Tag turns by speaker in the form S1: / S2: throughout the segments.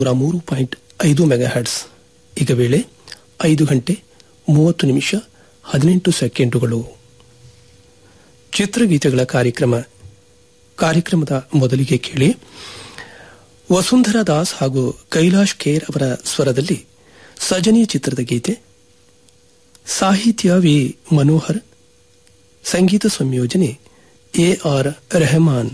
S1: ನೂರ ಮೂರು ಪಾಯಿಂಟ್ ಐದು ಮೆಗಾ ಹರ್ಟ್ಸ್ ಈಗ ವೇಳೆ ಐದು ಗಂಟೆ ಮೂವತ್ತು ನಿಮಿಷ ಹದಿನೆಂಟು ಸೆಕೆಂಡುಗಳು ಚಿತ್ರಗೀತೆಗಳ ಕಾರ್ಯಕ್ರಮ ಕಾರ್ಯಕ್ರಮದ ಮೊದಲಿಗೆ ಕೇಳಿ ವಸುಂಧರಾ ದಾಸ್ ಹಾಗೂ ಕೈಲಾಶ್ ಖೇರ್ ಅವರ ಸ್ವರದಲ್ಲಿ ಸಜನಿ ಚಿತ್ರದ ಗೀತೆ ಸಾಹಿತ್ಯ ವಿ ಮನೋಹರ್ ಸಂಗೀತ ಸಂಯೋಜನೆ ಎ ಆರ್ ರೆಹಮಾನ್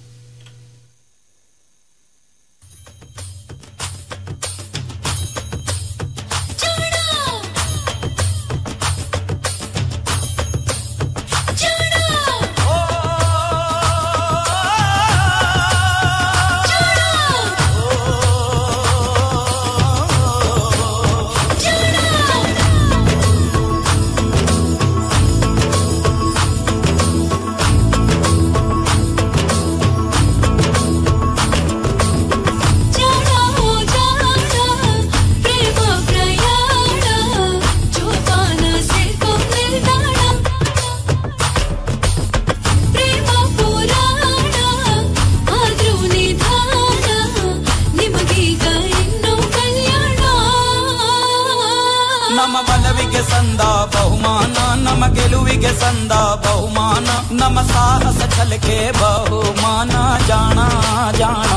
S2: ನಮ್ಮ ಬಲವಿಗೆ ಸಂದ ಬಹುಮಾನ ನಮ್ಮ ಗೆಲುವಿಗೆ ಸಂದ ಬಹುಮಾನ ನಮ್ಮ ಸಾಹಸ ಛಲಕೆ ಬಹುಮಾನ ಜಾಣ ಜಾಣ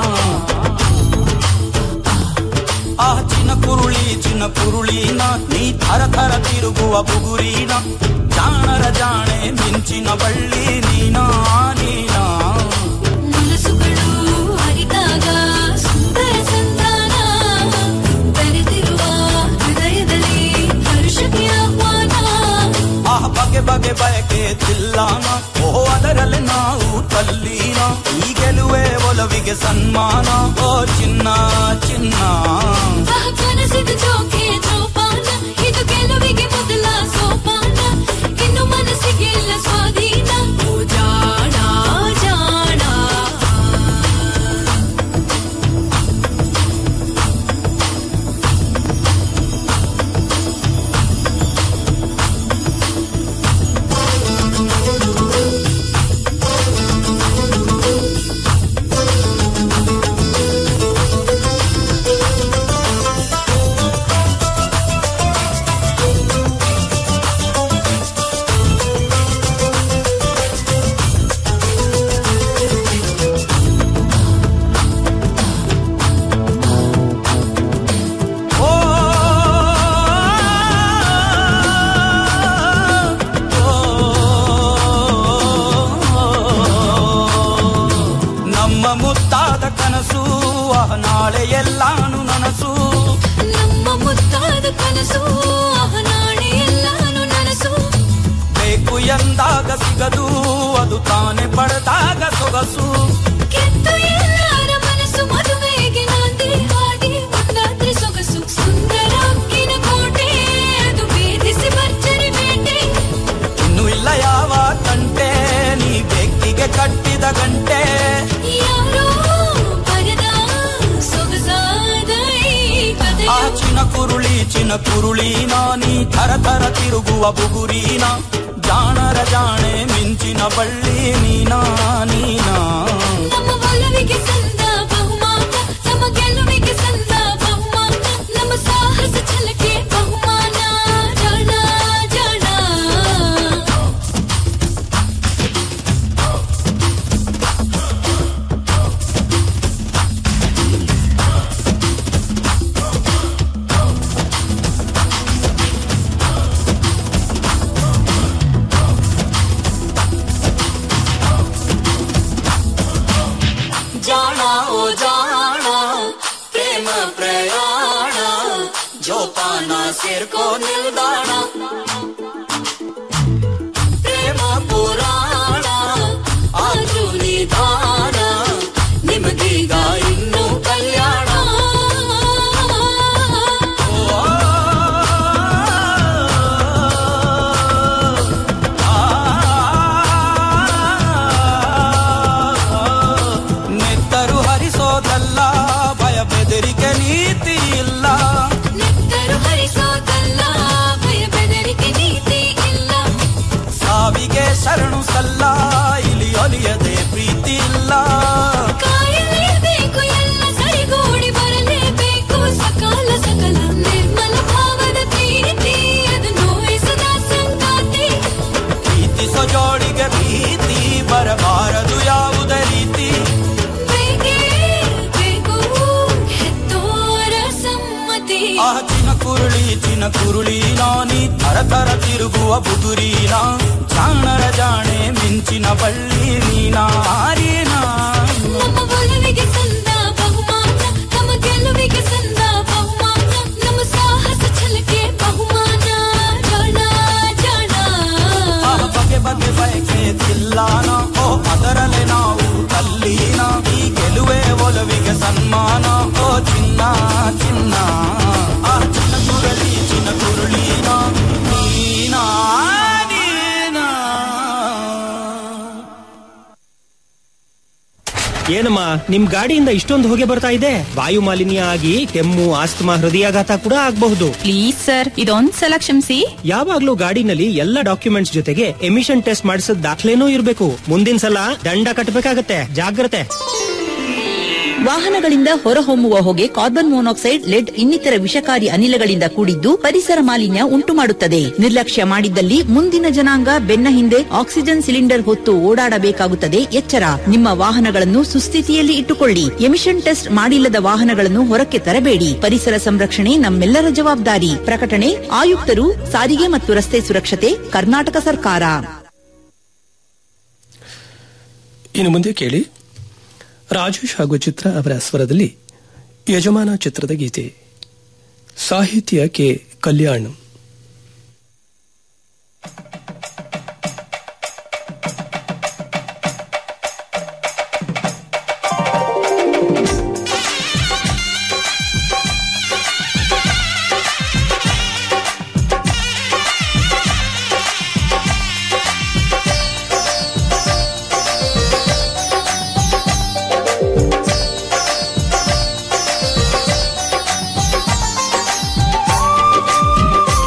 S2: ಆ ಚಿನ್ನ ಕುರುಳಿ ಚಿನ್ನ ಕುರುಳಿನ ನೀ ಥರ ಥರ ತಿರುಗುವ ಬುಗುರಿನ ಜಾಣರ ಜಾಣೆ ಮಿಂಚಿನ ಬಳ್ಳಿ ನೀನಾ ನೀನಾ
S3: ಮನಸ್ಸುಗಳು ಅರಿತಾಗ ಸುಂದರ ಸಂಧಾನ ಬೆರೆತಿರುವ ಹೃದಯದಲ್ಲಿ ಹರುಷಕ್ಕೆ ಆಹ್ವಾನ
S2: ಆ ಬಗೆ ಬಗೆ ಬಯಕೆ ತಿಲ್ಲಾನ ಓ ಅದರಲ್ಲಿ ನಾವು ತಲ್ಲೀನ ಈ ಗೆಲುವೆ ಒಲವಿಗೆ ಸನ್ಮಾನ ಓ ಚಿನ್ನ ಚಿನ್ನ
S3: ಆಹ ಕನಸಿದು ಜೋಕೆ ಜೋಪಾನ ಇದು ಗೆಲುವಿಗೆ ಮೊದಲ ಸೋಪಾನ ಇನ್ನು ಮನಸ್ಸಿಗೆ ಇಲ್ಲ ಸ್ವಾಧೀನ ಓ ಜಾಣ ಜಾಣ
S2: ಓ ನಮ್ಮ ಮುತ್ತಾದ ಕನಸು ಆಹ ನಾಳೆ ಎಲ್ಲಾನು ನನಸು
S3: ನಮ್ಮ ಮುತ್ತಾದ ಕನಸು ಆಹ ನಾಳೆ ಎಲ್ಲಾನು ನನಸು
S2: ಬೇಕು ಎಂದಾಗ ಸಿಗದು ಅದು ತಾನೇ ಪಡೆದಾಗ ಸೊಗಸು
S3: ಕೆತ್ತು ಎಲ್ಲರ ಮನಸ್ಸು ಮದುವೆಗೆ ನಾಂದಿ ಹಾಡಿ ಒಂದಾದ್ರೆ ಸೊಗಸು ಸುಂದರ ಅಕ್ಕಿನ ಕೋಟೆ ಅದು ಭೇದಿಸಿ ಭರ್ಜರಿ ಬೇಟೆ
S2: ಇನ್ನು ಇಲ್ಲ ಯಾವ ತಂಟೆ ನೀ ಬೆಕ್ಕಿಗೆ ಕಟ್ಟಿದ ಗಂಟೆ
S3: ಯಾರೋ ಬರೆದ ಸೊಗಸಾದ ಈ ಕಥೆ
S2: ಆ ಚಿನ ಕುರುಳಿ ಚಿನ ಕುರುಳಿ ನಾನಿ ಥರ ಥರ ತಿರುಗುವ ಬುಗುರಿನ ಜಾಣರ ಜಾಣೆ ಮಿಂಚಿನ ಬಳ್ಳಿ ನೀನಾ ನೀನಾ
S3: ನಮ್ಮ ಒಲವಿಗೆ ಸಂದ ಬಹುಮಾನ ನಮ್ಮ ಗೆಲುವಿಗೆ ಸಂದ ಬಹುಮಾನ ನಮ್ಮ ಸಾಹಸ ಛಲಕೆ ಬಹುಮಾನ ಜಾಣ ಜಾಣ
S2: ಜಾಣ ಓ ಜಾಣ ಪ್ರೇಮ ಪ್ರಯಾಣ ಜೋಪಾನ ಸೇರ್ಕೋ ನಿಲ್ದಾಣ ಪ್ರೇಮ ಪುರಾಣ ಆದ್ರೂ ನಿಧಾನ ನಿಮಗೀಗ ಇನ್ನೂ ಕಲ್ಯಾಣ ಓ, ನೆತ್ತರು ಹರಿಸೋದಲ್ಲ ಭಯ ಬೆದರಿಕೆ ನೀತಿ ಇಲ್ಲ
S3: ನೆತ್ತರು ಹರಿಸೋದಲ್ಲ ಭಯ ಬೆದರಿಕೆ
S2: ಕುರುಳಿ ಚಿನ ಕುರುಳಿನ ನೀ ಥರ ಥರ ತಿರುಗುವ ಬುದುರಿನ ಜಾಣರ ಜಾಣೆ ಮಿಂಚಿನ ಬಳ್ಳಿ ನೀನಾ ನೀನಾ
S3: ನಮ್ಮ ಒಲವಿಗೆ ಸಂದ ಬಹುಮಾನ ನಮ್ಮ ಗೆಲುವಿಗೆ ಸಂದ ಬಹುಮಾನ ನಮ್ಮ ಸಾಹಸ ಛಲಕ್ಕೆ ಬಹುಮಾನ ಜಾಣ ಜಾಣ
S2: ಆ ಬಗೆ ಬಗೆ ಬಯಕೆ ತಿಲ್ಲಾನ ಓ ಅದರಲ್ಲೇ ನಾವು ತಲ್ಲೀನ ಈ ಗೆಲುವೆ ಒಲವಿಗೆ ಸನ್ಮಾನ ಓ ಚಿನ್ನ ಚಿನ್ನ ಆ ಚಿನ್ನ ಕುರಳಿ ಚಿನ್ನ ಕುರುಳಿನ ನೀನಾ ನೀನಾ
S4: ಏನಮ್ಮ ನಿಮ್ ಗಾಡಿಯಿಂದ ಇಷ್ಟೊಂದು ಹೊಗೆ ಬರ್ತಾ ಇದೆ ವಾಯು ಮಾಲಿನ್ಯ ಆಗಿ ಕೆಮ್ಮು ಆಸ್ತಮಾ ಹೃದಯಾಘಾತ ಕೂಡ ಆಗಬಹುದು
S5: ಪ್ಲೀಸ್ ಸರ್ ಇದೊಂದ್ಸಲ ಕ್ಷಮಿಸಿ
S4: ಯಾವಾಗ್ಲೂ ಗಾಡಿನಲ್ಲಿ ಎಲ್ಲ ಡಾಕ್ಯುಮೆಂಟ್ಸ್ ಜೊತೆಗೆ ಎಮಿಷನ್ ಟೆಸ್ಟ್ ಮಾಡಿಸಿದ ದಾಖಲೆನೂ ಇರಬೇಕು ಮುಂದಿನ ಸಲ ದಂಡ ಕಟ್ಟಬೇಕಾಗತ್ತೆ ಜಾಗ್ರತೆ
S6: ವಾಹನಗಳಿಂದ ಹೊರಹೊಮ್ಮುವ ಹೊಗೆ ಕಾರ್ಬನ್ ಮೊನಾಕ್ಸೈಡ್ ಲೆಡ್ ಇನ್ನಿತರ ವಿಷಕಾರಿ ಅನಿಲಗಳಿಂದ ಕೂಡಿದ್ದು ಪರಿಸರ ಮಾಲಿನ್ಯ ಉಂಟು ಮಾಡುತ್ತದೆ ನಿರ್ಲಕ್ಷ್ಯ ಮಾಡಿದ್ದಲ್ಲಿ ಮುಂದಿನ ಜನಾಂಗ ಬೆನ್ನ ಹಿಂದೆ ಆಕ್ಸಿಜನ್ ಸಿಲಿಂಡರ್ ಹೊತ್ತು ಓಡಾಡಬೇಕಾಗುತ್ತದೆ ಎಚ್ಚರ ನಿಮ್ಮ ವಾಹನಗಳನ್ನು ಸುಸ್ಥಿತಿಯಲ್ಲಿ ಇಟ್ಟುಕೊಳ್ಳಿ ಎಮಿಷನ್ ಟೆಸ್ಟ್ ಮಾಡಿಲ್ಲದ ವಾಹನಗಳನ್ನು ಹೊರಕ್ಕೆ ತರಬೇಡಿ ಪರಿಸರ ಸಂರಕ್ಷಣೆ ನಮ್ಮೆಲ್ಲರ ಜವಾಬ್ದಾರಿ ಪ್ರಕಟಣೆ ಆಯುಕ್ತರು ಸಾರಿಗೆ ಮತ್ತು ರಸ್ತೆ ಸುರಕ್ಷತೆ ಕರ್ನಾಟಕ ಸರ್ಕಾರ
S1: ಇನ್ನು ಮುಂದೆ ಕೇಳಿ ರಾಜೇಶ್ ಹಾಗೂ ಚಿತ್ರ ಅವರ ಸ್ವರದಲ್ಲಿ ಯಜಮಾನ ಚಿತ್ರದ ಗೀತೆ ಸಾಹಿತ್ಯ ಕೆ ಕಲ್ಯಾಣ್
S3: ಆ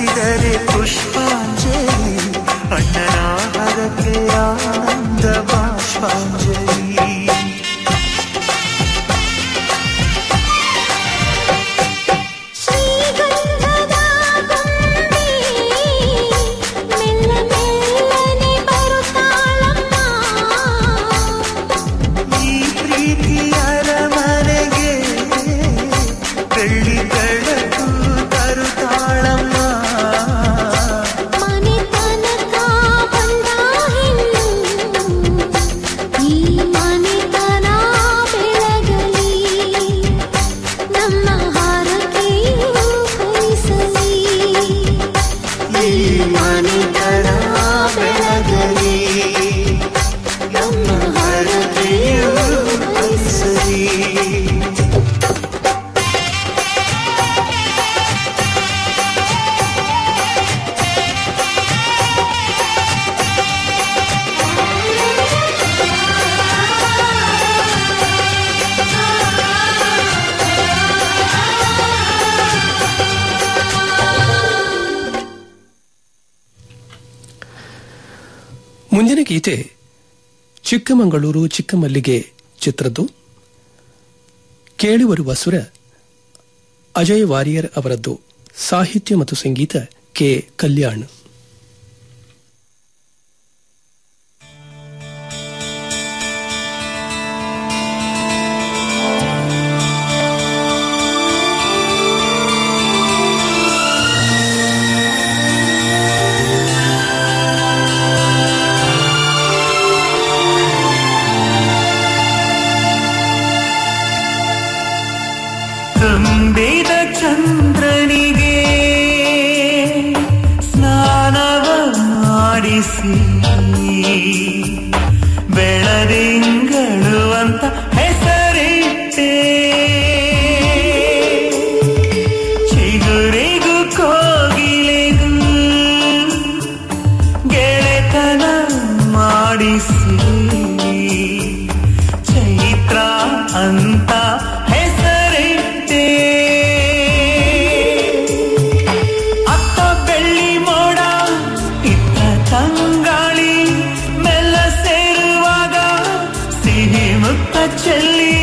S7: ಅರಳಿಸಿದರೆ ಪುಷ್ಪಾಂಜಲಿ ಅಣ್ಣನ ಹರಕೆ ಆನಂದ ಬಾಷ್ಪಾಂಜಲಿ
S3: ಶ್ರೀಗಂಧದ ಗೊಂಬೆ ಮೆಲ್ಲ ಮೆಲ್ಲನೆ ಬರುತ್ತಾಳಮ್ಮ
S7: ಈ ಪ್ರೀತಿಯರ ಮನೆಗೆ ಬೆಳ್ಳಿ ಬೆಳಕು ತರುತ್ತಾಳಮ್ಮ
S3: ಮನೆ ತನಕ ಬಂದ ಹೆಣ್ಣು ಈ ಮನೆತನ ಬೆಳಗಲಿ ನಮ್ಮ ಹಾರಕೆಯು ಫಲಿಸಲಿ
S7: ಈ ಮನೆತನ ಬೆಳಗಲಿ ನಮ್ಮ ಹರಕೆಯು ಫಲಿಸಲಿ
S1: ಮುಂದಿನ ಗೀತೆ ಚಿಕ್ಕಮಗಳೂರು ಚಿಕ್ಕಮಲ್ಲಿಗೆ ಚಿತ್ರದ್ದು ಕೇಳಿಬರುವ ಸುರ ಅಜಯ್ ವಾರಿಯರ್ ಅವರದ್ದು ಸಾಹಿತ್ಯ ಮತ್ತು ಸಂಗೀತ ಕೆ ಕಲ್ಯಾಣ್
S7: ತುಂಬಿದ ಚಂದ್ರನಿಗೆ ಸ್ನಾನವ ಮಾಡಿಸಿ ಬೆಳದಿಂಗಳು ಅಂತ ಹೆಸರಿಟ್ಟೆ ಚಿಗುರಿಗೂ ಕೋಗಿಲೆಗೂ ಗೆಳೆತನ ಮಾಡಿಸಿ ಚೈತ್ರ ಅಂತ ಹೆಸರಿಟ್ಟೆ ಅತ್ತ ಬೆಳ್ಳಿ ಮೋಡ ಇತ್ತ ತಂಗಾಳಿ ಮೆಲ್ಲ ಸೇರುವಾಗ ಸಿಹಿ ಮುತ್ತ ಚೆಲ್ಲಿ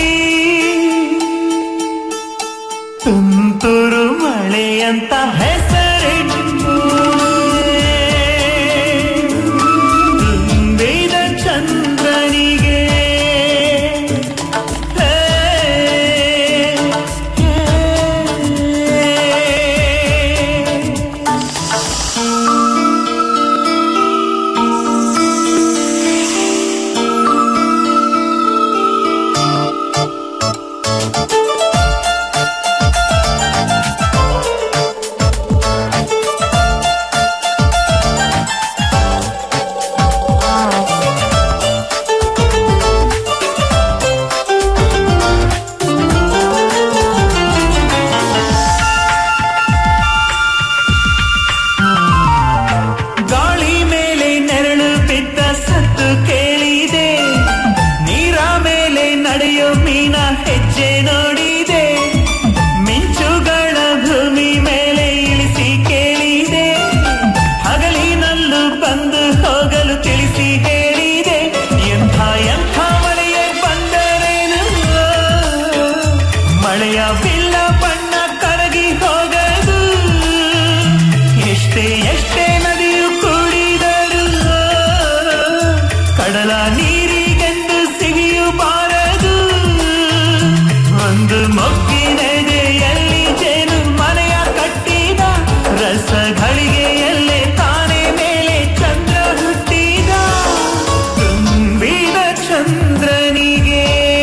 S7: ತುಂತುರು ಮಳೆಯಂತ ಹೆಸರಿಟ್ಟು ತುಂಬಿದ ಚಂದ್ರನಿಗೆ ಹೇ, ಹೇ. ಗಾಳಿ ಮೇಲೆ ನೆರಳು ಬಿದ್ದ ಸತ್ತು ಕೇಳಿದೆ ನೀರ ಮೇಲೆ ನಡೆಯೋ ಮೀನ ಹೆಜ್ಜೆ ನೋಡಿದೆ ಮಿಂಚುಗಳ ಭೂಮಿ ಮೇಲೆ ಇಳಿಸಿ ಕೇಳಿದೆ ಹಗಲಿನಲ್ಲೂ ಬಂದು ಹೋಗಲು ತಿಳಿಸಿ ಹೇಳಿದೆ ಎಂಥ ಎಂಥ ಮಳೆಯೇ ಬಂದರೇನು ಮಳೆಯ ಬಿಲ್ಲ ಬಣ್ಣ ಕರಗಿ ಹೋಗದು ಎಷ್ಟೇ ಎಷ್ಟೇ ನದಿಯು ಕೂಡಿದರು ಕಡಲ ನೀರಿಗೆಂದು ಸಿಗಿಯು ಬಾರದು ಒಂದು ಮೊಗ್ಗಿನೆದೆಯಲ್ಲಿ ಜೇನು ಮನೆಯ ಕಟ್ಟಿದ ರಸಗಳಿಗೆಯಲ್ಲೇ ತಾನೇ ಮೇಲೆ ಚಂದ್ರ ಹುಟ್ಟಿದ ತುಂಬಿದ ಚಂದ್ರನಿಗೆ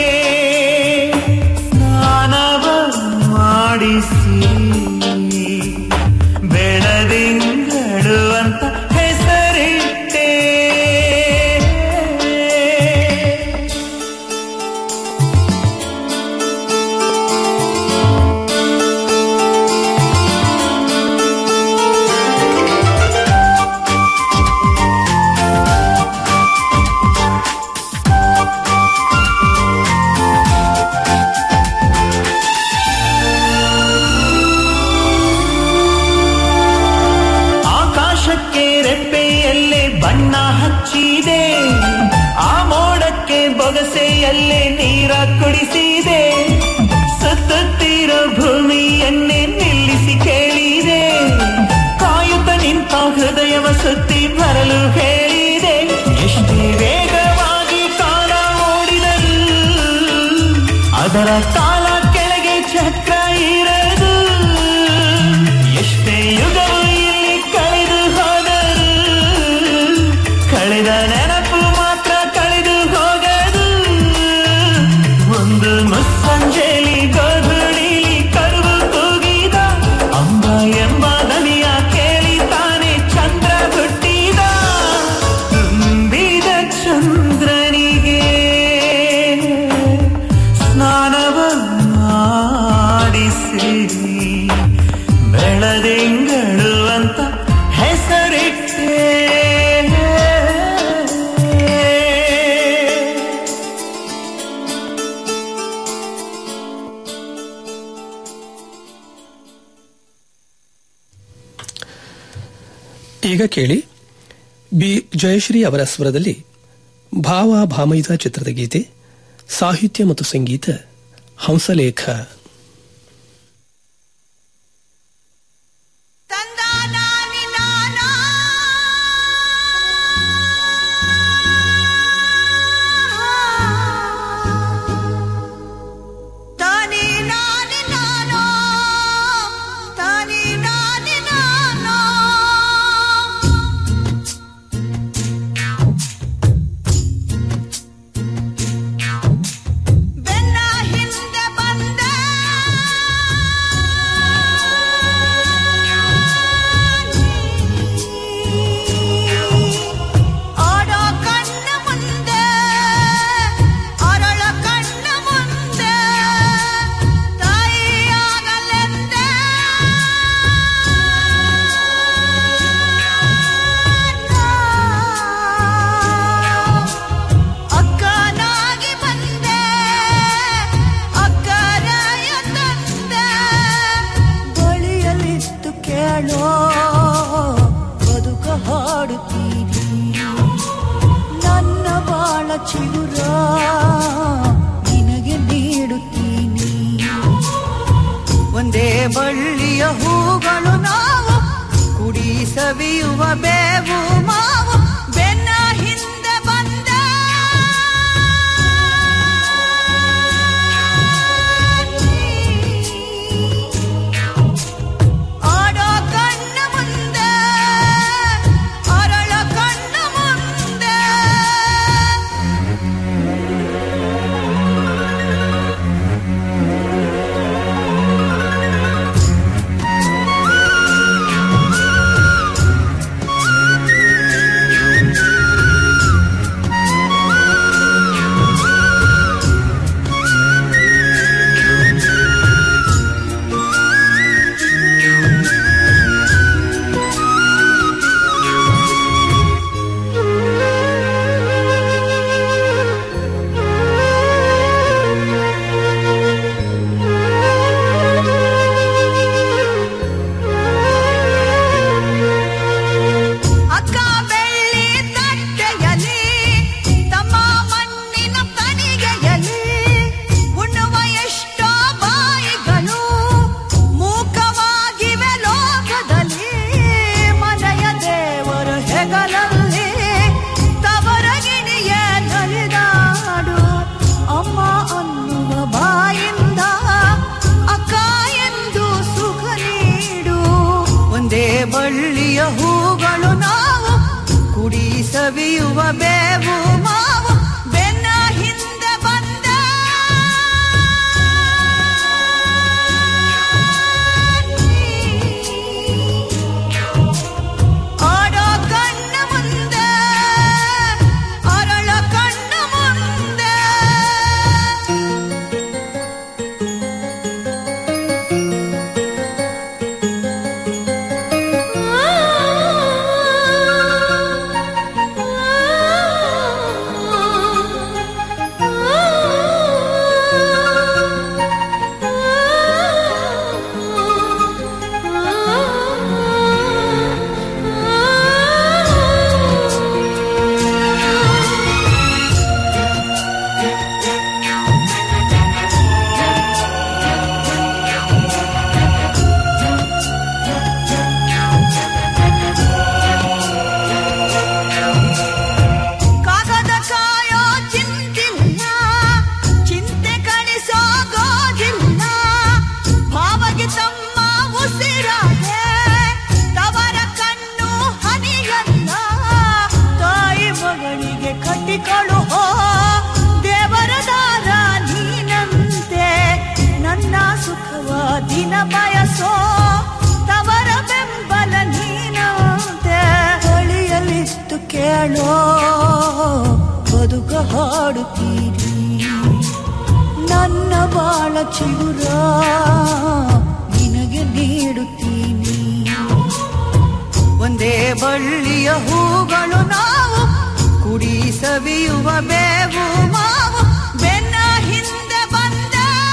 S7: ಸ್ನಾನವ ಮಾಡಿಸಿ ಬೆಳದಿಂಗಳು ಅಂತ ಹೆಸರಿಟ್ಟೆ ಹಚ್ಚಿದೆ ಆ ಮೋಡಕ್ಕೆ ಬೊಗಸೆಯಲ್ಲೇ ನೀರ ಕುಡಿಸಿದೆ ಸುತ್ತುತ್ತಿರೋ ಭೂಮಿಯನ್ನೇ ನಿಲ್ಲಿಸಿ ಕೇಳಿದೆ ಕಾಯುತ್ತ ನಿಂತ ಹೃದಯವ ಸುತ್ತಿ ಬರಲು ಹೇಳಿದೆ ಎಷ್ಟೇ ವೇಗವಾಗಿ ಕಾಲ ಓಡಿದರು ಅದರ ಕಾಲ ಕೆಳಗೆ ಚಕ್ರ ಇರದು ಎಷ್ಟೇ ಯುಗವು ಇಲ್ಲಿ ಕಳೆದು ಹೋದರು ಕಳೆದ ನೆನಪು ಮಾತ್ರ ಕಳೆದು ಹೋಗದು ಒಂದು ಮುಸ್ಸಂಜೆಲಿ ಗದುಳಿಲಿ ಕರುವು ತೂಗಿದ ಅಂಬ ಎಂಬ ದನಿಯ ಕೇಳಿ ತಾನೆ ಚಂದ್ರ ಹುಟ್ಟಿದ ತುಂಬಿದ ಚಂದ್ರನಿಗೆ ಸ್ನಾನವ ಮಾಡಿಸಿ ಬೆಳದಿಂಗಳು ಅಂತ ಹೆಸರಿಟ್ಟೆ
S1: ಈಗ ಕೇಳಿ ಬಿ ಜಯಶ್ರೀ ಅವರ ಸ್ವರದಲ್ಲಿ ಭಾವ ಭಾಮೈದ ಚಿತ್ರದ ಗೀತೆ ಸಾಹಿತ್ಯ ಮತ್ತು ಸಂಗೀತ ಹಂಸಲೇಖ
S3: ಬೆನ್ನ ಹಿಂದೆ ಬಂದ ಆಡೋ ಕಣ್ಣ ಮುಂದೆ ಅರಳ ಕಣ್ಣ ಮುಂದೆ ತಾಯಿಯಾಗಲೆಂದೆ ಅಕ್ಕನಾಗಿ ಬಂದೆ ಅಕ್ಕರಾಯ ತಂದೆ ಬಳಿಯಲ್ಲಿತ್ತು ಕೇಳೋ ಬದುಕ ಹಾಡುತ್ತೀನಿ ನನ್ನ ಬಾಳ ಚಿಗುರ ನಿನಗೆ ನೀಡುತ್ತೀನಿ ಒಂದೇ ಬಳ್ಳಿಯ ಹೂಗಳು ನಾವು ಕುಡಿ ಸವಿಯುವ ಬೇವು ಮಾವು ಬೆನ್ನ ಹಿಂದೆ ಬಂದ ಆಡೋ ಕಣ್ಣ ಮುಂದೆ ಅರಳ ಕಣ್ಣ ಮುಂದೆ ಅಕ್ಕ ಬೆಳ್ಳಿ ತಟ್ಟೆಯಲಿ ತಮ್ಮ ಮಣ್ಣಿನ ತನಿಗೆಯಲಿ ಉಣ್ಣುವ ಎಷ್ಟೋ ಬಾಯಿಗಳು ಮೂಕವಾಗಿವೆ ಲೋಕದಲ್ಲಿ ಮನೆಯ ದೇವರ ಹೆಗಲಲ್ಲಿ ತವರ ಗಿಣಿಯ ನಲಿದಾಡು ಅಮ್ಮ ಅನ್ನುವ ಬಾಯಿಂದ ಅಕ್ಕ ಎಂದು ಸುಖ ನೀಡು ಒಂದೇ ಬಳ್ಳಿಯ ಹೂಗಳು ನಾವು ಕುಡಿ ಸವಿಯುವ ಬೇವು ಮಾವು ಬೆನ್ನ ಹಿಂದೆ ಬಂದ ಆಡೋ ಕಣ್ಣ ಮುಂದೆ ಅರಳ ಕಣ್ಣ ಮುಂದೆ ಆ
S8: ಕಥೆಗಳೋ ಬದುಕ ಹಾಡುತ್ತೀರಿ ನನ್ನ ಬಾಳ ಚಿಗುರ ನಿನಗೆ ನೀಡುತ್ತೀನಿ ಒಂದೇ ಬಳ್ಳಿಯ ಹೂಗಳು ನಾವು ಕುಡಿ ಸವಿಯುವ ಬೇವು ಮಾವು ಬೆನ್ನ ಹಿಂದೆ ಬಂದ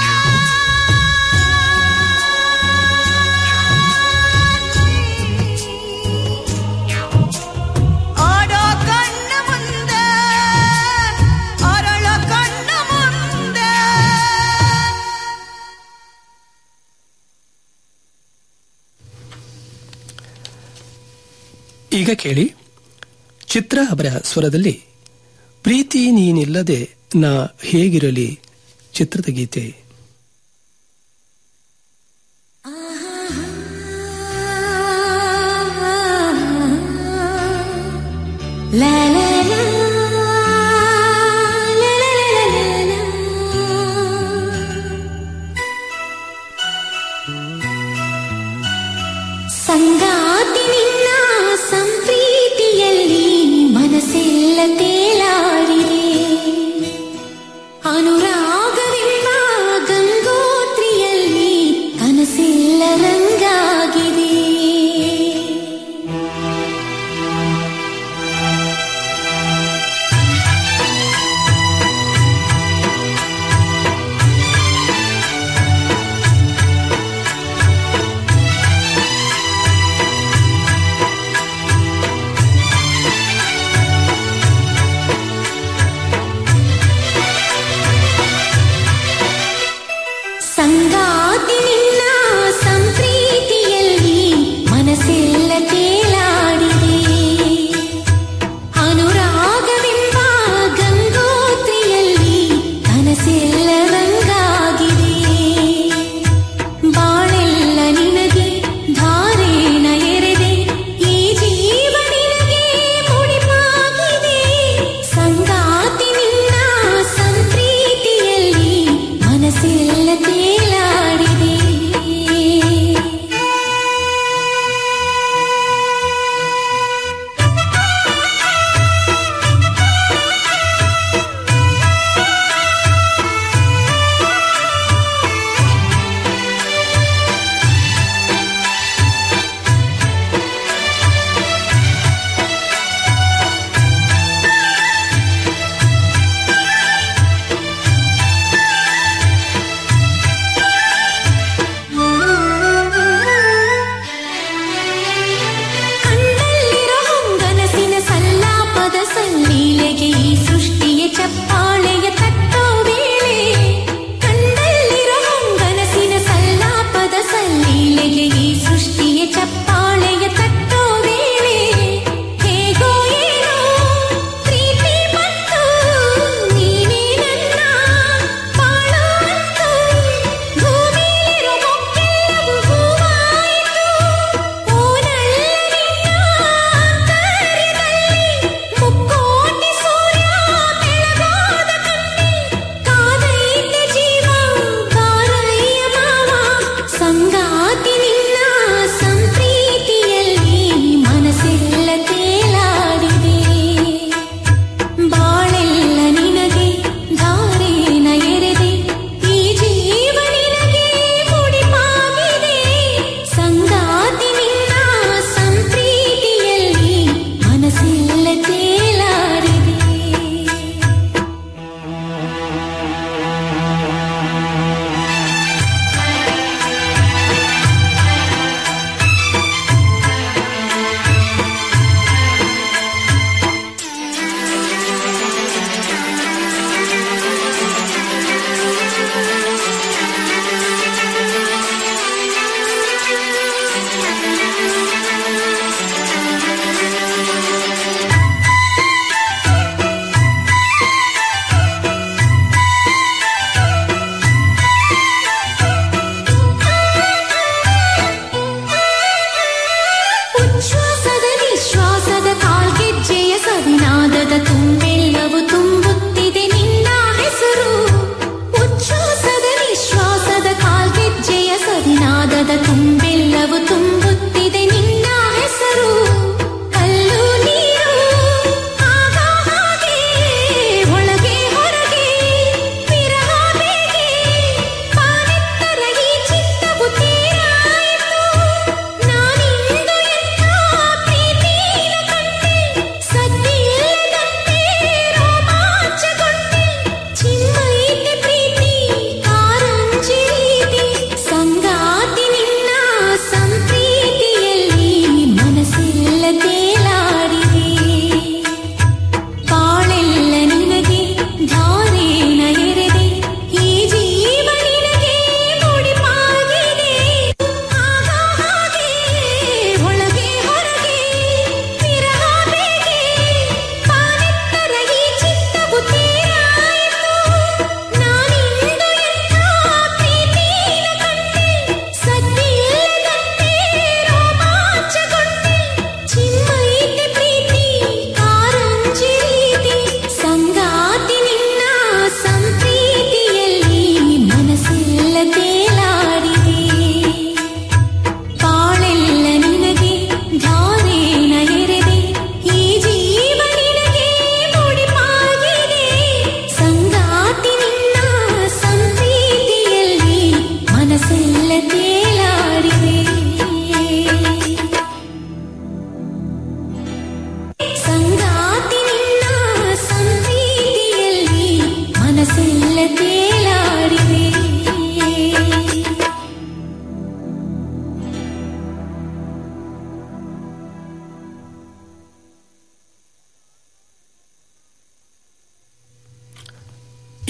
S8: ಆಡೋ ಕಣ್ಣ ಮುಂದೆ ಅರಳ ಕಣ್ಣ ಮುಂದೆ
S1: ಈಗ ಕೇಳಿ ಚಿತ್ರ ಅವರ ಸ್ವರದಲ್ಲಿ ಪ್ರೀತಿ ನೀನಿಲ್ಲದೆ ನಾ ಹೇಗಿರಲಿ ಚಿತ್ರದ ಗೀತೆ
S3: La la la la la la la ಸಂಗಾತಿ ನಿನ್ನ ಸಂಪ್ರೀತಿಯಲ್ಲಿ ಮನಸ್ಸೆಲ್ಲ ತೇಲಾಡಿದೆ ಅನುರಾಗವೆಂಬ ಗಂಗೋತ್ರಿಯಲ್ಲಿ ಕನಸೆಲ್ಲ ರಂಗಾಗಿದೆ ಸಂಗಾತಿ ನಿನ್ನ ಸಂಪ್ರೀತಿಯಲ್ಲಿ ಮನಸ್ಸೆಲ್ಲ ತೇಲಾಡಿದೆ ಅನುರಾಗವೆಂಬ ಗಂಗೋತ್ರಿಯಲ್ಲಿ ಕನಸೆಲ್ಲ ರಂಗಾಗಿದೆ ಬಾಳೆಲ್ಲ ನಿನಗೆ ಧಾರೇಣ ಎರೆದೆ ಈ ಜೀವ ನಿನಗೆ ಮುಡಿಪಾಗಿದೆ ಸಂಗಾತಿ ನಿನ್ನ ಸಂಪ್ರೀತಿಯಲ್ಲಿ ಮನಸ್ಸೆಲ್ಲ ತೇಲಾಡಿದೆ ಕಣ್ಣಲ್ಲಿರೋ ಹೊಂಗನಸಿನ ಸಲ್ಲಾಪದ ಸಲ್ಲೀಲೆಗೆ ಈ ಸೃಷ್ಟಿಯ ಚಪ್ಪಾಳೆಯ ತಟ್ಟೋ ವೇಳೆ ಕಣ್ಣಲ್ಲಿರೋ ಹೊಂಗನಸಿನ ಸಲ್ಲಾಪದ ಸಲ್ಲೀಲೆಗೆ ಈ ಸೃಷ್ಟಿಯ ಚಪ್ಪಾಳೆಯ ತಟ್ಟೋ ವೇಳೆ ಹೇಗೋ ಏನೋ ಪ್ರೀತಿ ಬಂತು ನೀನೇ ನನ್ನ ಬಾಳೋ ಅಂತು ಭೂಮಿಲಿರೋ ಮೊಕ್ಕೆಲ್ಲವೂ ಹೂವಾಯಿತು ಓನಲ್ಲ ನಿನ್ನ ಆಂತರ್ಯದಲ್ಲಿ ಮುಕ್ಕೋಟಿ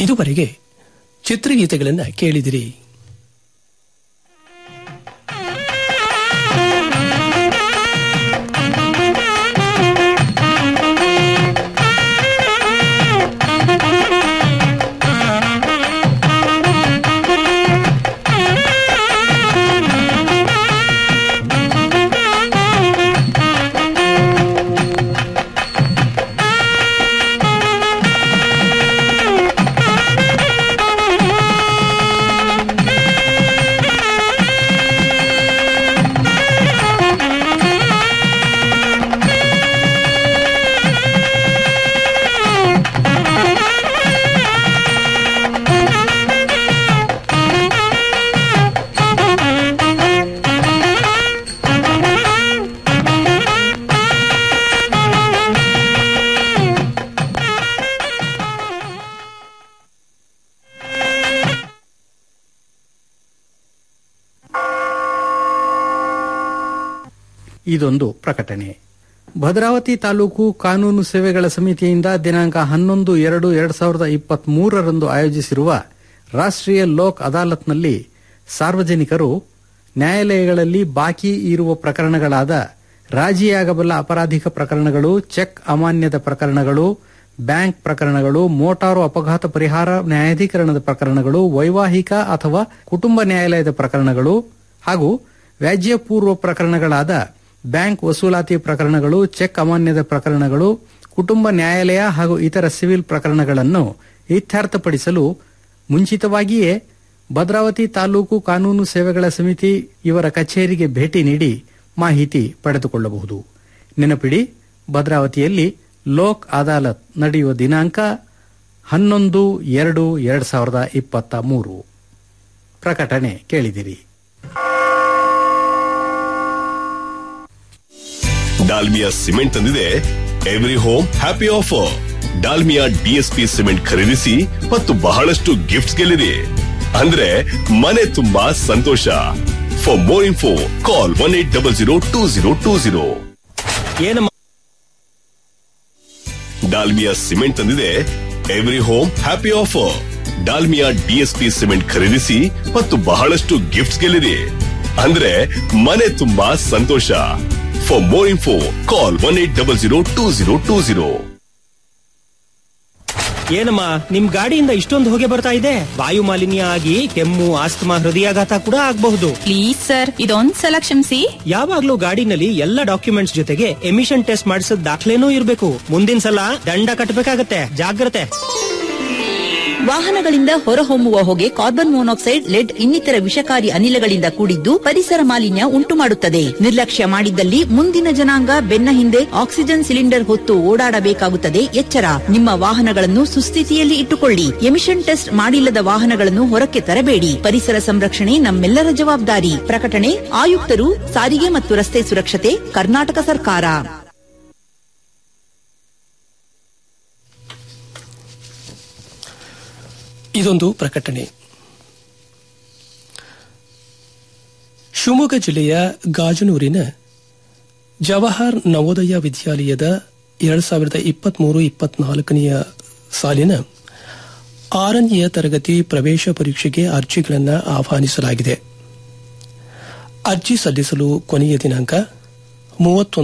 S1: ಇದುವರೆಗೆ ಚಿತ್ರಗೀತೆಗಳನ್ನು ಕೇಳಿದಿರಿ
S9: ಇದೊಂದು ಪ್ರಕಟಣೆ ಭದ್ರಾವತಿ ತಾಲೂಕು ಕಾನೂನು ಸೇವೆಗಳ ಸಮಿತಿಯಿಂದ ದಿನಾಂಕ ಹನ್ನೊಂದು ಎರಡು ಎರಡ್ ಸಾವಿರದ ಇಪ್ಪತ್ತ್ ಮೂರರಂದು ಆಯೋಜಿಸಿರುವ ರಾಷ್ಟ್ರೀಯ ಲೋಕ್ ಅದಾಲತ್ನಲ್ಲಿ ಸಾರ್ವಜನಿಕರು ನ್ಯಾಯಾಲಯಗಳಲ್ಲಿ ಬಾಕಿ ಇರುವ ಪ್ರಕರಣಗಳಾದ ರಾಜಿಯಾಗಬಲ್ಲ ಅಪರಾಧಿಕ ಪ್ರಕರಣಗಳು ಚೆಕ್ ಅಮಾನ್ಯದ ಪ್ರಕರಣಗಳು ಬ್ಯಾಂಕ್ ಪ್ರಕರಣಗಳು ಮೋಟಾರು ಅಪಘಾತ ಪರಿಹಾರ ನ್ಯಾಯಾಧೀಕರಣದ ಪ್ರಕರಣಗಳು ವೈವಾಹಿಕ ಅಥವಾ ಕುಟುಂಬ ನ್ಯಾಯಾಲಯದ ಪ್ರಕರಣಗಳು ಹಾಗೂ ವ್ಯಾಜ್ಯಪೂರ್ವ ಪ್ರಕರಣಗಳಾದ ಬ್ಯಾಂಕ್ ವಸೂಲಾತಿ ಪ್ರಕರಣಗಳು ಚೆಕ್ ಅಮಾನ್ಯದ ಪ್ರಕರಣಗಳು ಕುಟುಂಬ ನ್ಯಾಯಾಲಯ ಹಾಗೂ ಇತರ ಸಿವಿಲ್ ಪ್ರಕರಣಗಳನ್ನು ಇತ್ಯರ್ಥಪಡಿಸಲು ಮುಂಚಿತವಾಗಿಯೇ ಭದ್ರಾವತಿ ತಾಲೂಕು ಕಾನೂನು ಸೇವೆಗಳ ಸಮಿತಿ ಇವರ ಕಚೇರಿಗೆ ಭೇಟಿ ನೀಡಿ ಮಾಹಿತಿ ಪಡೆದುಕೊಳ್ಳಬಹುದು ನೆನಪಿಡಿ ಭದ್ರಾವತಿಯಲ್ಲಿ ಲೋಕ್ ಅದಾಲತ್ ನಡೆಯುವ ದಿನಾಂಕ ಹನ್ನೊಂದು ಎರಡು ಎರಡ್ ಸಾವಿರದ ಇಪ್ಪತ್ತ ಮೂರು ಪ್ರಕಟಣೆ ಕೇಳಿದಿರಿ
S10: ಡಾಲ್ಮಿಯಾ ಸಿಮೆಂಟ್ ತಂದಿದೆ every home happy offer Dalmia DSP cement ಖರೀದಿಸಿ ಮತ್ತು ಬಹಳಷ್ಟು ಗಿಫ್ಟ್ಸ್ ಗೆಲ್ಲಿರಿ ಅಂದ್ರೆ ಮನೆ ತುಂಬಾ ಸಂತೋಷ for more info call one eight double zero two zero two zero
S4: ಏನಮ್ಮ
S10: ಡಾಲ್ಮಿಯಾ ಸಿಮೆಂಟ್ ತಂದಿದೆ every home happy offer Dalmia DSP cement ಖರೀದಿಸಿ ಮತ್ತು ಬಹಳಷ್ಟು ಗಿಫ್ಟ್ಸ್ ಗೆಲ್ಲಿರಿ ಅಂದ್ರೆ ಮನೆ ತುಂಬಾ ಸಂತೋಷ for more info call one eight double zero two zero two zero
S4: ಏನಮ್ಮ ನಿಮ್ ಗಾಡಿಯಿಂದ ಇಷ್ಟೊಂದು ಹೊಗೆ ಬರ್ತಾ ಇದೆ ವಾಯು ಮಾಲಿನ್ಯ ಆಗಿ ಕೆಮ್ಮು ಆಸ್ತಮಾ ಹೃದಯಾಘಾತ ಕೂಡ ಆಗಬಹುದು
S5: ಪ್ಲೀಸ್ ಸರ್ ಇದೊಂದ್ ಸಲ ಕ್ಷಮಿಸಿ
S4: ಯಾವಾಗ್ಲೂ ಗಾಡಿನಲ್ಲಿ ಎಲ್ಲ ಡಾಕ್ಯುಮೆಂಟ್ಸ್ ಜೊತೆಗೆ ಎಮಿಷನ್ ಟೆಸ್ಟ್ ಮಾಡಿಸಿದ ದಾಖಲೆನೂ ಇರಬೇಕು ಮುಂದಿನ ಸಲ ದಂಡ ಕಟ್ಟಬೇಕಾಗತ್ತೆ ಜಾಗ್ರತೆ
S6: ವಾಹನಗಳಿಂದ ಹೊರಹೊಮ್ಮುವ ಹೊಗೆ ಕಾರ್ಬನ್ ಮೊನಾಕ್ಸೈಡ್ ಲೆಡ್ ಇನ್ನಿತರ ವಿಷಕಾರಿ ಅನಿಲಗಳಿಂದ ಕೂಡಿದ್ದು ಪರಿಸರ ಮಾಲಿನ್ಯ ಉಂಟು ಮಾಡುತ್ತದೆ ನಿರ್ಲಕ್ಷ್ಯ ಮಾಡಿದ್ದಲ್ಲಿ ಮುಂದಿನ ಜನಾಂಗ ಬೆನ್ನ ಹಿಂದೆ ಆಕ್ಸಿಜನ್ ಸಿಲಿಂಡರ್ ಹೊತ್ತು ಓಡಾಡಬೇಕಾಗುತ್ತದೆ ಎಚ್ಚರ ನಿಮ್ಮ ವಾಹನಗಳನ್ನು ಸುಸ್ಥಿತಿಯಲ್ಲಿ ಇಟ್ಟುಕೊಳ್ಳಿ ಎಮಿಷನ್ ಟೆಸ್ಟ್ ಮಾಡಿಲ್ಲದ ವಾಹನಗಳನ್ನು ಹೊರಕ್ಕೆ ತರಬೇಡಿ ಪರಿಸರ ಸಂರಕ್ಷಣೆ ನಮ್ಮೆಲ್ಲರ ಜವಾಬ್ದಾರಿ ಪ್ರಕಟಣೆ ಆಯುಕ್ತರು ಸಾರಿಗೆ ಮತ್ತು ರಸ್ತೆ ಸುರಕ್ಷತೆ ಕರ್ನಾಟಕ ಸರ್ಕಾರ
S1: ಇದೊಂದು ಪ್ರಕಟಣೆ ಶಿವಮೊಗ್ಗ ಜಿಲ್ಲೆಯ ಗಾಜನೂರಿನ ಜವಾಹರ್ ನವೋದಯ ವಿದ್ಯಾಲಯದ ಎರಡ್ ಸಾವಿರದ ಇಪ್ಪತ್ಮೂರು ಇಪ್ಪತ್ನಾಲ್ಕನೆಯ ಸಾಲಿನ ಆರನೆಯ ತರಗತಿ ಪ್ರವೇಶ ಪರೀಕ್ಷೆಗೆ ಅರ್ಜಿಗಳನ್ನು ಆಹ್ವಾನಿಸಲಾಗಿದೆ ಅರ್ಜಿ ಸಲ್ಲಿಸಲು ಕೊನೆಯ ದಿನಾಂಕ ಮೂವತ್ತೊಂದು